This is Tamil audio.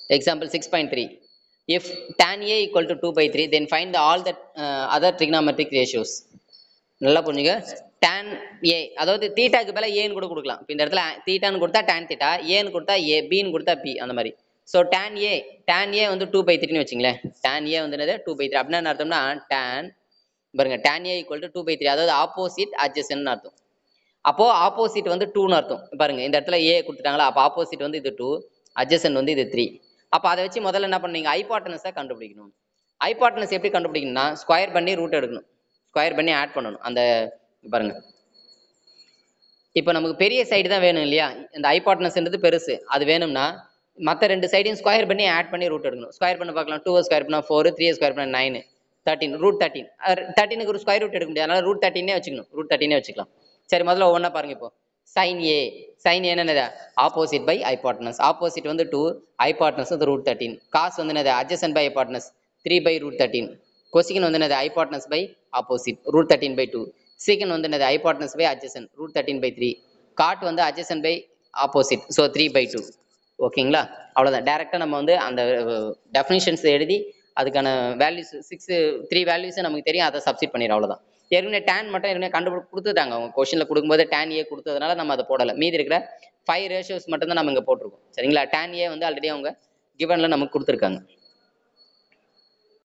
example 6.3 if tan a equal to 2 by 3 then find the all the uh, other trigonometric ratios நல்லா புரிஞ்சுங்க tan a அதாவது தீட்டாக்கு பதிலா ஏன்னு கூட கொடுக்கலாம் இப்போ இந்த இடத்துல தீட்டான்னு கொடுத்தா tan தீட்டா ஏன்னு கொடுத்தா ஏ பின்னு கொடுத்தா பி அந்த மாதிரி so tan a tan a வந்து டூ பை த்ரீன்னு வச்சுங்களேன் tan a வந்து என்னது டூ பை த்ரீ அப்படின்னா என்ன அர்த்தம்னா tan பாருங்க tan a equal to two by three அதாவது ஆப்போசிட் அட்ஜஸ்ட்னு அர்த்தம் அப்போ ஆப்போசிட் வந்து டூன்னு அர்த்தம் பாருங்க இந்த இடத்துல ஏ கொடுத்துட்டாங்களா அப்போ ஆப்போசிட் வந்து இது டூ அட்ஜசன் வந்து இது த்ரீ அப்போ அதை வச்சு முதல்ல என்ன பண்ணீங்க ஐபார்ட்னஸை கண்டுபிடிக்கணும் ஐபார்ட்னஸ் எப்படி கண்டுபிடிக்கணும்னா ஸ்கொயர் பண்ணி ரூட் எடுக்கணும் ஸ்கொயர் பண்ணி ஆட் பண்ணணும் அந்த பாருங்க இப்போ நமக்கு பெரிய சைடு தான் வேணும் இல்லையா இந்த ஐபார்ட்னஸ்ன்றது பெருசு அது வேணும்னா மற்ற ரெண்டு சைடையும் ஸ்கொயர் பண்ணி ஆட் பண்ணி ரூட் எடுக்கணும் ஸ்கொயர் பண்ண பார்க்கலாம் டூ ஸ்கொயர் பண்ணால் ஃபோர் த்ரீ ஸ்கொயர் பண்ணால் நைன் தேர்ட்டின் ரூட் தேர்ட்டின் தேர்ட்டினுக்கு ஒரு ஸ்கொயர் ரூட் எடுக்க முடியாது அதனால ரூட் தேர்ட்டினே வச்சுக்கணும் ரூட் தேர்ட்டினே வச்சுக்கலாம் சரி முதல்ல ஒவ்வொன்றா பாருங்க இப்போ சைன் ஏ சைன் என்னது ஆப்போசிட் பை ஐபார்ட்னஸ் ஆப்போசிட் வந்து டூ ஐபார்ட்னஸ் வந்து ரூட் தேர்ட்டின் காஸ் வந்து என்னது adjacent by hypotenuse three by root thirteen cosec வந்து என்னது hypotenuse by opposite root thirteen by two sec வந்து என்னது hypotenuse by adjacent root thirteen by three cot வந்து adjacent by opposite so three by two ஓகேங்களா அவ்வளோதான் டேரெக்டாக நம்ம வந்து அந்த டெஃபினிஷன்ஸ் எழுதி அதுக்கான வேல்யூஸ் சிக்ஸ் த்ரீ வேல்யூஸை நமக்கு தெரியும் அதை சப்ஸ்டிட் பண்ணிடும் அவ்வளோதான் ஏற்கனவே டேன் மட்டும் ஏற்கனவே கண்டுபிடி கொடுத்துட்டாங்க அவங்க கொஷனில் கொடுக்கும்போது டேன் ஏ கொடுத்ததுனால நம்ம அதை போடலை மீதி இருக்கிற ஃபைவ் ரேஷியோஸ் மட்டும் தான் நம்ம இங்கே போட்டிருக்கோம் சரிங்களா டேன் ஏ வந்து ஆல்ரெடி அவங்க கிவனில் நமக்கு கொடுத்துருக்காங்க